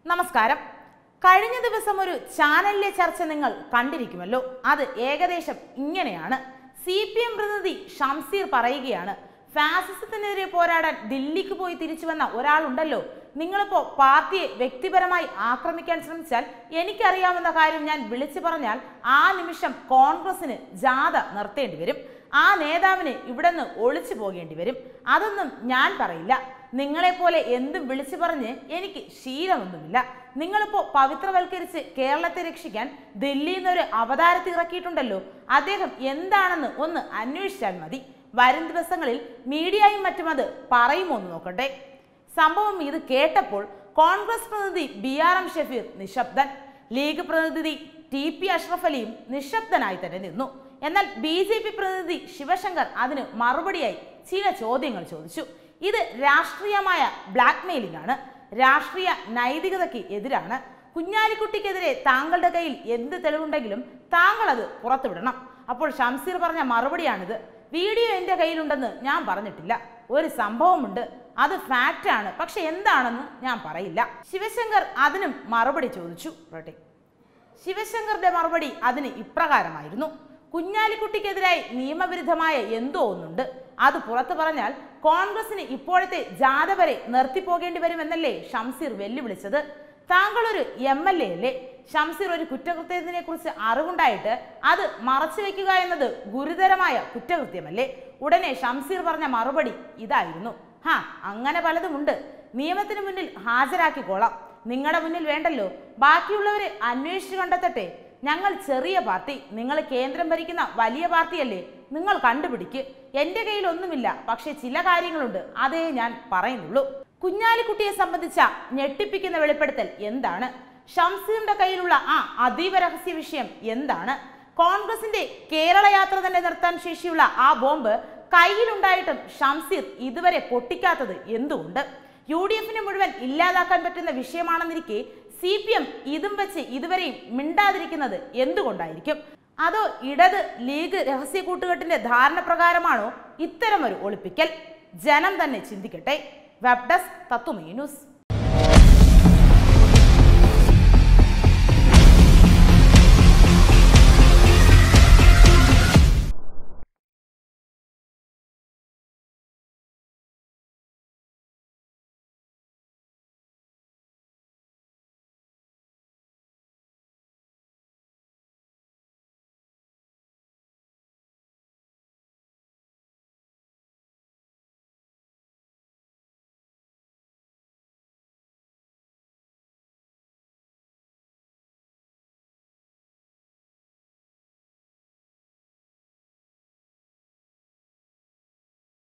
നമസ്കാരം കഴിഞ്ഞ ദിവസം ഒരു ചാനലിലെ ചർച്ച നിങ്ങൾ കണ്ടിരിക്കുമല്ലോ അത് ഏകദേശം ഇങ്ങനെയാണ് സി പി എം പ്രതിനിധി ഷംസീർ പറയുകയാണ് ഫാസിസത്തിനെതിരെ പോരാടാൻ ദില്ലിക്ക് പോയി തിരിച്ചു വന്ന ഒരാളുണ്ടല്ലോ നിങ്ങളിപ്പോ പാർട്ടിയെ വ്യക്തിപരമായി ആക്രമിക്കാൻ ശ്രമിച്ചാൽ എനിക്കറിയാവുന്ന കാര്യം ഞാൻ വിളിച്ചു പറഞ്ഞാൽ ആ നിമിഷം കോൺഗ്രസിന് ജാഥ നിർത്തേണ്ടി വരും ആ നേതാവിന് ഇവിടെ നിന്ന് ഒളിച്ചു പോകേണ്ടി വരും അതൊന്നും ഞാൻ പറയില്ല നിങ്ങളെപ്പോലെ എന്തും വിളിച്ചു പറഞ്ഞ് എനിക്ക് ശീലമൊന്നുമില്ല നിങ്ങളിപ്പോ പവിത്രവൽക്കരിച്ച് കേരളത്തെ രക്ഷിക്കാൻ ദില്ലിയിൽ നിന്നൊരു അവതാരത്തിൽ ഇറക്കിയിട്ടുണ്ടല്ലോ അദ്ദേഹം എന്താണെന്ന് ഒന്ന് അന്വേഷിച്ചാൽ മതി വരും ദിവസങ്ങളിൽ മീഡിയയും മറ്റും അത് പറയുമോ എന്ന് നോക്കട്ടെ സംഭവം ഇത് കേട്ടപ്പോൾ കോൺഗ്രസ് പ്രതിനിധി ബി ആർ എം ഷഫീർ നിശബ്ദൻ ലീഗ് പ്രതിനിധി ടി പി അഷ്റഫ് അലിയും നിശബ്ദനായി തന്നെ നിന്നു എന്നാൽ ബി ജെ പി പ്രതിനിധി ശിവശങ്കർ അതിന് മറുപടിയായി ചില ചോദ്യങ്ങൾ ചോദിച്ചു ഇത് രാഷ്ട്രീയമായ ബ്ലാക്ക് മെയിലിംഗ് ആണ് രാഷ്ട്രീയ നൈതികതയ്ക്ക് എതിരാണ് കുഞ്ഞാലിക്കുട്ടിക്കെതിരെ താങ്കളുടെ കയ്യിൽ എന്ത് തെളിവുണ്ടെങ്കിലും താങ്കൾ അത് പുറത്തുവിടണം അപ്പോൾ ഷംസീർ പറഞ്ഞ മറുപടിയാണിത് വീഡിയോ എൻ്റെ കയ്യിലുണ്ടെന്ന് ഞാൻ പറഞ്ഞിട്ടില്ല ഒരു സംഭവമുണ്ട് അത് ഫാക്റ്റ് ആണ് പക്ഷെ എന്താണെന്ന് ഞാൻ പറയില്ല ശിവശങ്കർ അതിനും മറുപടി ചോദിച്ചു റോട്ടെ ശിവശങ്കറുടെ മറുപടി അതിന് ഇപ്രകാരമായിരുന്നു കുഞ്ഞാലിക്കുട്ടിക്കെതിരായി നിയമവിരുദ്ധമായ എന്തോ ഒന്നുണ്ട് അത് പുറത്തു പറഞ്ഞാൽ കോൺഗ്രസിന് ഇപ്പോഴത്തെ ജാഥ വരെ നിർത്തിപ്പോകേണ്ടി വരുമെന്നല്ലേ ഷംസീർ വെല്ലുവിളിച്ചത് താങ്കൾ ഒരു എം എൽ എ അല്ലേ ഷംസീർ ഒരു കുറ്റകൃത്യത്തിനെ കുറിച്ച് അറിവുണ്ടായിട്ട് അത് മറച്ചു വെക്കുക എന്നത് ഗുരുതരമായ കുറ്റകൃത്യമല്ലേ ഉടനെ ഷംസീർ പറഞ്ഞ മറുപടി ഇതായിരുന്നു ഹാ അങ്ങനെ പലതുമുണ്ട് നിയമത്തിന് മുന്നിൽ ഹാജരാക്കിക്കോളാം നിങ്ങളുടെ മുന്നിൽ വേണ്ടല്ലോ ബാക്കിയുള്ളവരെ അന്വേഷിച്ച് കണ്ടെത്തട്ടെ ഞങ്ങൾ ചെറിയ പാർട്ടി നിങ്ങൾ കേന്ദ്രം ഭരിക്കുന്ന വലിയ പാർട്ടിയല്ലേ നിങ്ങൾ കണ്ടുപിടിക്ക് എന്റെ കയ്യിൽ ഒന്നുമില്ല പക്ഷെ ചില കാര്യങ്ങളുണ്ട് അതേ ഞാൻ പറയുന്നുള്ളൂ കുഞ്ഞാലിക്കുട്ടിയെ സംബന്ധിച്ച ഞെട്ടിപ്പിക്കുന്ന വെളിപ്പെടുത്തൽ എന്താണ് ഷംസീറിന്റെ കയ്യിലുള്ള ആ അതീവ രഹസ്യ വിഷയം എന്താണ് കോൺഗ്രസിന്റെ കേരള യാത്ര തന്നെ നിർത്താൻ ശേഷിയുള്ള ആ ബോംബ് കയ്യിലുണ്ടായിട്ടും ഷംസീർ ഇതുവരെ പൊട്ടിക്കാത്തത് എന്തുകൊണ്ട് യു ഡി എഫിനെ മുഴുവൻ ഇല്ലാതാക്കാൻ പറ്റുന്ന വിഷയമാണെന്നിരിക്കെ സി പി എം ഇതും വെച്ച് ഇതുവരെയും മിണ്ടാതിരിക്കുന്നത് എന്തുകൊണ്ടായിരിക്കും അതോ ഇടത് ലീഗ് രഹസ്യ കൂട്ടുകെട്ടിന്റെ ധാരണ പ്രകാരമാണോ ഇത്തരമൊരു ഒളിപ്പിക്കൽ ജനം തന്നെ ചിന്തിക്കട്ടെ വെബ് ഡെസ്ക് തത്തുമീ ന്യൂസ്